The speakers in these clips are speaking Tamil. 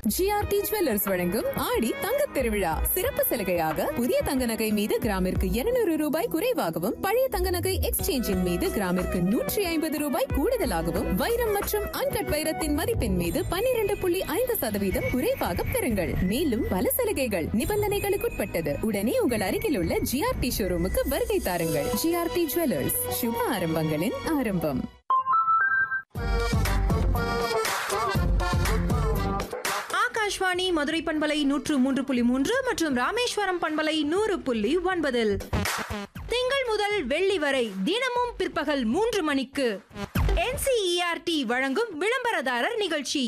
ஜிஆர்டி ஜுவல்லர்ஸ் வழங்கும் ஆடி தங்கத் திருவிழா சிறப்பு சலுகையாக புதிய தங்க நகை மீது கிராமிற்கு 200 ரூபாய் குறைவாகவும் பழைய தங்க நகை எக்ஸ்சேஞ்சின் மீது கிராமிற்கு நூற்றி ஐம்பது ரூபாய் கூடுதலாகவும் வைரம் மற்றும் அன்கட் வைரத்தின் மதிப்பின் மீது 12.5% புள்ளி ஐந்து சதவீதம் குறைவாக பெறுங்கள் மேலும் பல சலுகைகள் நிபந்தனைகளுக்குட்பட்டது உடனே உங்கள் அருகில் உள்ள ஜிஆர்டி ஷோரூமுக்கு வருகை தாருங்கள் ஜிஆர்டி ஜுவல்லர்ஸ் சுப ஆரம்பங்களின் ஆரம்பம் ஆகாஷ்வாணி மதுரை பண்பலை நூற்று மூன்று புள்ளி மூன்று மற்றும் ராமேஸ்வரம் பண்பலை நூறு புள்ளி ஒன்பதில் திங்கள் முதல் வெள்ளி வரை தினமும் பிற்பகல் மூன்று மணிக்கு என்சிஇஆர்டி வழங்கும் விளம்பரதாரர் நிகழ்ச்சி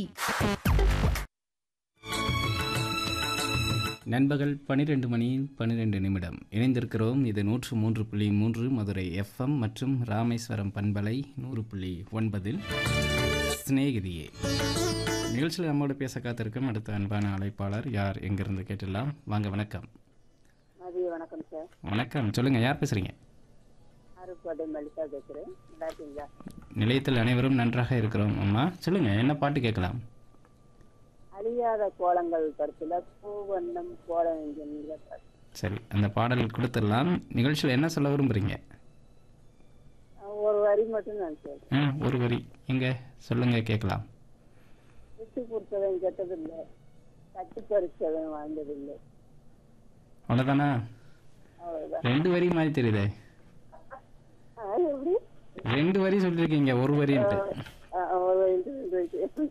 நண்பகல் பன்னிரெண்டு மணி பன்னிரெண்டு நிமிடம் இணைந்திருக்கிறோம் இது நூற்று மூன்று புள்ளி மூன்று மதுரை எஃப்எம் மற்றும் ராமேஸ்வரம் பண்பலை நூறு புள்ளி ஒன்பதில் சிநேகிதியே நிகழ்ச்சியில் நம்மோடு பேச காத்திருக்கும் அடுத்த அன்பான அழைப்பாளர் யார் எங்கிருந்து கேட்டுடலாம் வாங்க வணக்கம் மதிய வணக்கம் சார் வணக்கம் சொல்லுங்கள் யார் பேசுகிறீங்க அருப்புக்கோட்டை மல்லிகா பேசுகிறேன் நல்லா இருக்கீங்களா நிலையத்தில் அனைவரும் நன்றாக இருக்கிறோம் அம்மா சொல்லுங்கள் என்ன பாட்டு கேட்கலாம் அழியாத கோலங்கள் படத்தில் பூவண்ணம் கோலம் என்கிற பாட்டு. சரி அந்த பாடல் கொடுத்துடலாம் நிகழ்ச்சியில் என்ன சொல்ல விரும்புகிறீங்க ஒரு வரி மட்டும் நான் சார் ஆ ஒரு வரி எங்கே சொல்லுங்கள் கேட்கலாம் விட்டு கொடுத்தவன் கெட்டதில்லை கட்டி பறிச்சவன் வாழ்ந்ததில்லை அவ்வளோதானா அவ்வளோதான் ரெண்டு வரி மாதிரி தெரியுதே எப்படி ரெண்டு வரி சொல்லியிருக்கீங்க ஒரு வரின்ட்டு ஆ, ஒரு வரி, ரெண்டு வரி.